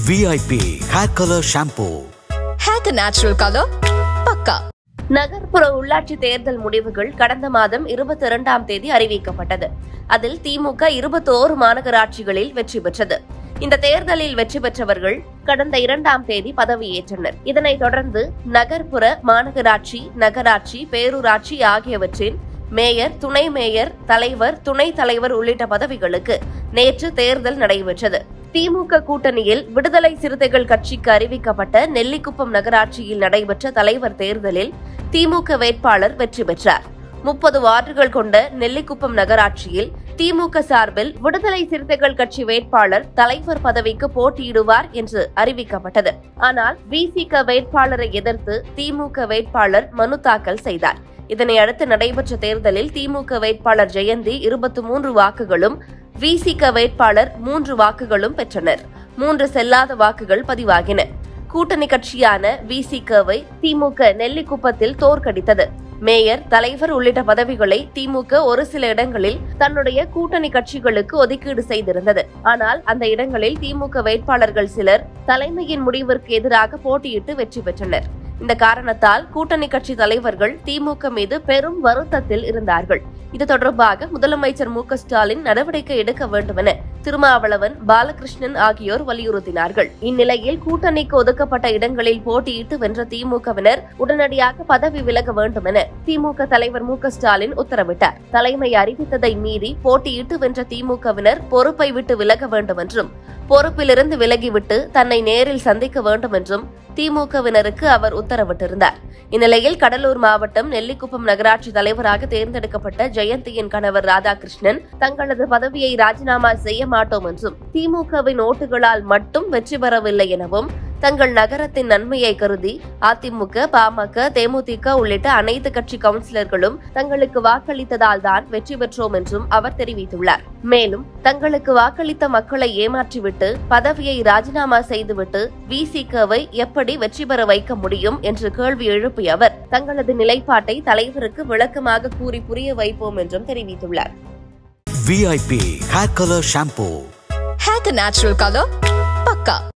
VIP hair colour shampoo Hack a natural color. Pakka. நகர்ப்புற உள்ளாட்சி தேர்தல் முடிவுகள் கடந்த மாதம் இருபத்தி இரண்டாம் தேதி அறிவிக்கப்பட்டது அதில் திமுக இருபத்தோரு மாநகராட்சிகளில் வெற்றி பெற்றது இந்த தேர்தலில் வெற்றி பெற்றவர்கள் கடந்த இரண்டாம் தேதி பதவியேற்றனர் இதனைத் தொடர்ந்து நகர்ப்புற மாநகராட்சி நகராட்சி பேரூராட்சி ஆகியவற்றின் மேயர் துணை மேயர் தலைவர் துணைத் தலைவர் உள்ளிட்ட பதவிகளுக்கு நேற்று தேர்தல் நடைபெற்றது திமுக கூட்டணியில் விடுதலை சிறுத்தைகள் கட்சிக்கு அறிவிக்கப்பட்ட நெல்லிக்குப்பம் நகராட்சியில் நடைபெற்ற தலைவர் தேர்தலில் திமுக வேட்பாளர் வெற்றி பெற்றார் முப்பது வார்டுகள் கொண்ட நெல்லிக்குப்பம் நகராட்சியில் திமுக சார்பில் விடுதலை சிறுத்தைகள் கட்சி வேட்பாளர் தலைவர் பதவிக்கு போட்டியிடுவார் என்று அறிவிக்கப்பட்டது ஆனால் விசிக வேட்பாளரை எதிர்த்து திமுக வேட்பாளர் மனு தாக்கல் செய்தார் இதனை அடுத்து நடைபெற்ற தேர்தலில் திமுக வேட்பாளர் ஜெயந்தி இருபத்தி மூன்று வாக்குகளும் விசிக வேட்பாளர் மூன்று வாக்குகளும் பெற்றனர் மூன்று செல்லாத வாக்குகள் பதிவாகின கூட்டணி கட்சியான விசிகவை திமுக நெல்லிக்குப்பத்தில் தோற்கடித்தது மேயர் தலைவர் உள்ளிட்ட பதவிகளை திமுக ஒரு சில இடங்களில் தன்னுடைய கூட்டணி கட்சிகளுக்கு ஒதுக்கீடு செய்திருந்தது ஆனால் அந்த இடங்களில் திமுக வேட்பாளர்கள் சிலர் தலைமையின் முடிவிற்கு எதிராக போட்டியிட்டு வெற்றி பெற்றனர் இந்த காரணத்தால் கூட்டணி கட்சி தலைவர்கள் திமுக மீது பெரும் வருத்தத்தில் இருந்தார்கள் இது தொடர்பாக முதலமைச்சர் மு க ஸ்டாலின் நடவடிக்கை எடுக்க வேண்டுமென திருமாவளவன் பாலகிருஷ்ணன் ஆகியோர் வலியுறுத்தினார்கள் இந்நிலையில் கூட்டணிக்கு ஒதுக்கப்பட்ட இடங்களில் போட்டியிட்டு வென்ற திமுகவினர் உடனடியாக பதவி விலக வேண்டும் என திமுக தலைவர் மு க ஸ்டாலின் உத்தரவிட்டார் தலைமை அறிவித்ததை மீறி போட்டியிட்டு வென்ற திமுகவினர் பொறுப்பை விட்டு விலக வேண்டும் என்றும் பொறுப்பிலிருந்து விலகிவிட்டு தன்னை நேரில் சந்திக்க வேண்டும் என்றும் திமுகவினருக்கு அவர் உத்தரவிட்டிருந்தார் இந்நிலையில் கடலூர் மாவட்டம் நெல்லிக்குப்பம் நகராட்சி தலைவராக தேர்ந்தெடுக்கப்பட்ட ஜெயந்தியின் கணவர் ராதாகிருஷ்ணன் தங்களது பதவியை ராஜினாமா செய்ய மாட்டோம் என்றும் திமுகவின் ஓட்டுகளால் மட்டும் வெற்றி பெறவில்லை எனவும் தங்கள் நகரத்தின் நன்மையை கருதி அதிமுக பாமக தேமுதிக உள்ளிட்ட அனைத்து கட்சி கவுன்சிலர்களும் தங்களுக்கு வாக்களித்ததால் தான் வெற்றி பெற்றோம் என்றும் அவர் தெரிவித்துள்ளார் மேலும் தங்களுக்கு வாக்களித்த மக்களை ஏமாற்றிவிட்டு பதவியை ராஜினாமா செய்துவிட்டு விசிகவை எப்படி வெற்றி பெற வைக்க முடியும் என்று கேள்வி எழுப்பிய அவர் தங்களது நிலைப்பாட்டை தலைவருக்கு விளக்கமாக கூறி புரிய வைப்போம் என்றும் தெரிவித்துள்ளார் VIP hair colour shampoo Hack a natural color. Pakka.